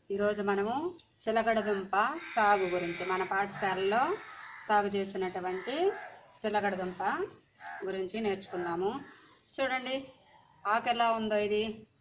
ఈరోజు మనము చిలకడదుంప సాగు గురించి మన పాఠశాలలో సాగు చేసినటువంటి చిలకడదుంప గురించి నేర్చుకుందాము చూడండి ఆకు ఎలా ఉందో ఇది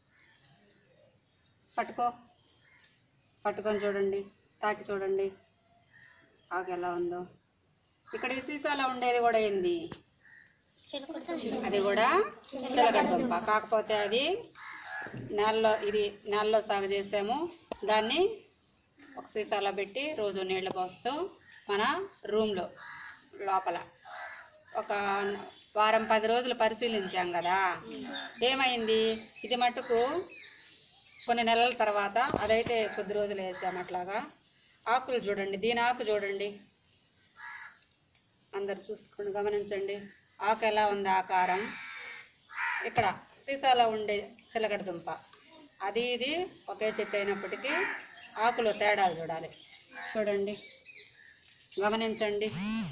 పట్టుకో పట్టుకొని చూడండి తాకి చూడండి ఆకు ఎలా ఉందో ఇక్కడ ఈ సీసాలో ఉండేది కూడా ఏంది అది కూడా చిలకడదుంప కాకపోతే అది నేలలో ఇది నేలలో సాగు చేసాము దాన్ని ఒక సీసాలో పెట్టి రోజు నీళ్లు పోస్తూ మన రూమ్లో లోపల ఒక వారం పది రోజులు పరిశీలించాం కదా ఏమైంది ఇది మటుకు కొన్ని నెలల తర్వాత అదైతే కొద్ది రోజులు వేసాం అట్లాగా ఆకులు చూడండి దీని ఆకు చూడండి అందరు చూసుకుని గమనించండి ఆకు ఎలా ఉంది ఆకారం ఇక్కడ సీసాలో ఉండే చిలకడ దుంప అది ఇది ఒకే చెట్టు అయినప్పటికీ ఆకులో తేడాలు చూడాలి చూడండి గమనించండి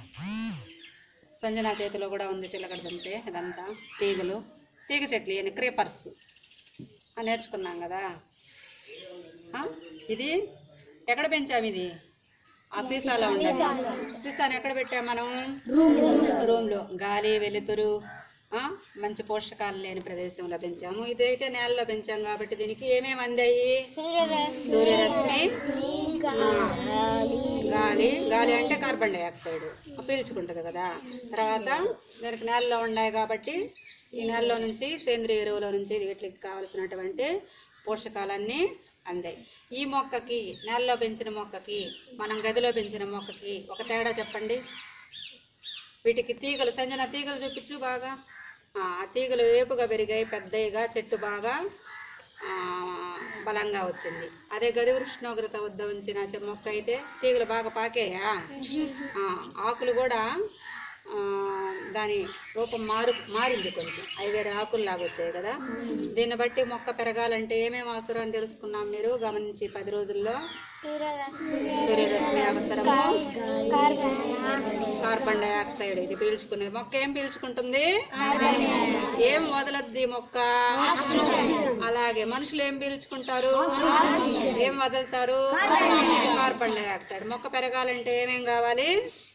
సంజన చేతిలో కూడా ఉంది చిలకడ దుంపే ఇదంతా తీగలు తీగ చెట్లు ఇవన్నీ క్రీపర్స్ అని నేర్చుకున్నాం కదా ఆ? ఇది ఎక్కడ పెంచాము ఇది ఆ సీసాలో ఉండదు సీసాని ఎక్కడ పెట్టాం మనం రూమ్ లో గాలి వెలుతురు ఆ, మంచి పోషకాలు లేని ప్రదేశంలో పెంచాము ఇదైతే నేలలో పెంచాం కాబట్టి దీనికి ఏమేమి అందాయి సూర్యరశ్మి ఆ, గాలి గాలి అంటే కార్బన్ డైఆక్సైడ్ పీల్చుకుంటది కదా తర్వాత దానికి నేలలో ఉన్నాయి కాబట్టి ఈ నేలలో నుంచి సేంద్రియ ఎరువుల నుంచి వీటికి కావలసినటువంటి పోషకాలన్నీ అందాయి ఈ మొక్కకి నేలలో పెంచిన మొక్కకి మనం గదిలో పెంచిన మొక్కకి ఒక తేడా చెప్పండి వీటికి తీగలు సంజన తీగలు చూపించు బాగా ఆ ఆ తీగలు వేపుగా పెరిగాయి పెద్దయిగా చెట్టు బాగా ఆ, బలంగా వచ్చింది అదే గది ఉష్ణోగ్రత వద్ద ఉంచిన చె- మొక్క అయితే తీగలు బాగా పాకాయా ఆ, ఆకులు కూడా ఆ, దాని రూపం మారు మారింది కొంచెం అవి వేరే ఆకుల్లాగా వచ్చాయి కదా దీన్ని బట్టి మొక్క పెరగాలంటే ఏమేమి అవసరం అని తెలుసుకున్నాం మీరు గమనించి పది రోజుల్లో సూర్యరశ్మి అవసరము కార్బన్ డైఆక్సైడ్ ఇది పీల్చుకునేది మొక్క ఏం పీల్చుకుంటుంది ఏం వదలద్ది మొక్క అలాగే మనుషులు ఏం పీల్చుకుంటారు ఏం వదులుతారు కార్బన్ డైఆక్సైడ్ మొక్క పెరగాలంటే ఏమేం కావాలి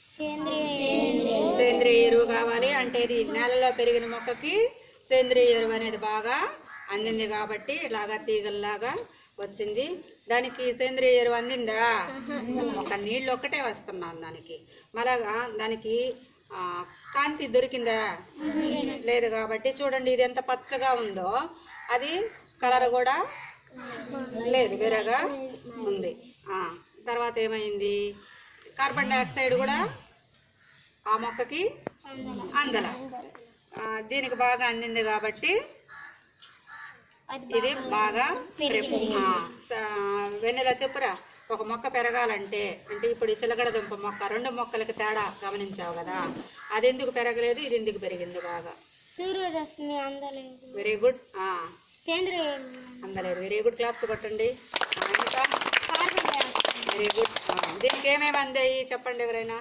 సేంద్రియ ఎరువు కావాలి అంటే ఇది నేలలో పెరిగిన మొక్కకి సేంద్రియ ఎరువు అనేది బాగా అందింది కాబట్టి ఇలాగా తీగల్లాగా వచ్చింది దానికి సేంద్రియ ఎరువు అందిందా ఒక నీళ్ళు ఒక్కటే వస్తున్నాం దానికి మరగా దానికి ఆ, కాంతి దొరికిందా లేదు కాబట్టి చూడండి ఇది ఎంత పచ్చగా ఉందో అది కలర్ కూడా లేదు వేరేగా ఉంది ఆ, తర్వాత ఏమైంది కార్బన్ డైఆక్సైడ్ కూడా ఆ మొక్కకి అందల ఆ, దీనికి బాగా అందింది కాబట్టి ఇది బాగా రేపు- ఆ, స- వెన్నెల చెప్పురా ఒక మొక్క పెరగాలంటే అంటే ఇప్పుడు ఈ చిలకడ దుంప మొక్క రెండు మొక్కలకి తేడా గమనించావు కదా అది ఎందుకు పెరగలేదు ఇది ఎందుకు పెరిగింది బాగా సూర్యరశ్మి అందలేదు వెరీ గుడ్ సేంద్రియ అందలేదు వెరీ గుడ్ క్లాప్స్ కొట్టండి ఆ, ఇంకా కార్బన్ డైఆక్సైడ్ వెరీ గుడ్ దీనికి ఏమేమి అందాయి చెప్పండి ఎవరైనా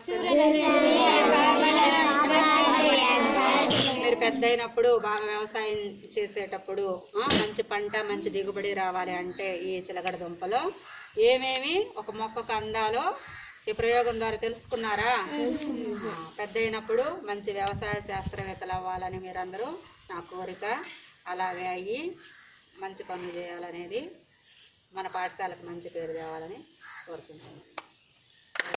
మీరు పెద్ద అయినప్పుడు బాగా వ్యవసాయం చేసేటప్పుడు ఆ, మంచి పంట మంచి దిగుబడి రావాలి అంటే ఈ చిలకడ దుంపలో ఏమేమి ఒక మొక్కకు అందాలో ఈ ప్రయోగం ద్వారా తెలుసుకున్నారా ఆ, పెద్ద అయినప్పుడు మంచి వ్యవసాయ శాస్త్రవేత్తలు అవ్వాలని మీరందరూ నా కోరిక అలాగే అయ్యి మంచి పనులు చేయాలనేది మన పాఠశాలకు మంచి పేరు తేవాలని కోరుకుంటున్నాను